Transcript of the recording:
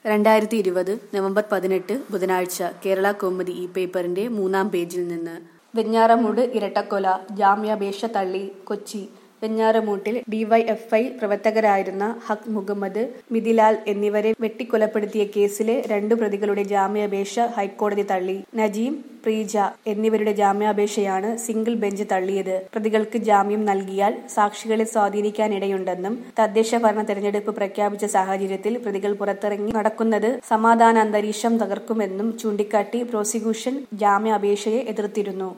രണ്ടായിരത്തി ഇരുപത് നവംബർ പതിനെട്ട് ബുധനാഴ്ച കേരള കൗമുദി ഈ പേപ്പറിന്റെ മൂന്നാം പേജിൽ നിന്ന് വെഞ്ഞാറമൂട് ഇരട്ടക്കൊല ജാമ്യാപേക്ഷ തള്ളി കൊച്ചി വെഞ്ഞാറമൂട്ടിൽ ഡിവൈഎഫ്ഐ പ്രവർത്തകരായിരുന്ന ഹക് മുഹമ്മദ് മിഥിലാൽ എന്നിവരെ വെട്ടിക്കൊലപ്പെടുത്തിയ കേസിലെ രണ്ടു പ്രതികളുടെ ജാമ്യാപേക്ഷ ഹൈക്കോടതി തള്ളി നജീം പ്രീജ എന്നിവരുടെ ജാമ്യാപേക്ഷയാണ് സിംഗിൾ ബെഞ്ച് തള്ളിയത് പ്രതികൾക്ക് ജാമ്യം നൽകിയാൽ സാക്ഷികളെ സ്വാധീനിക്കാനിടയുണ്ടെന്നും തദ്ദേശ ഭരണ തെരഞ്ഞെടുപ്പ് പ്രഖ്യാപിച്ച സാഹചര്യത്തിൽ പ്രതികൾ പുറത്തിറങ്ങി നടക്കുന്നത് സമാധാന അന്തരീക്ഷം തകർക്കുമെന്നും ചൂണ്ടിക്കാട്ടി പ്രോസിക്യൂഷൻ ജാമ്യാപേക്ഷയെ എതിർത്തിരുന്നു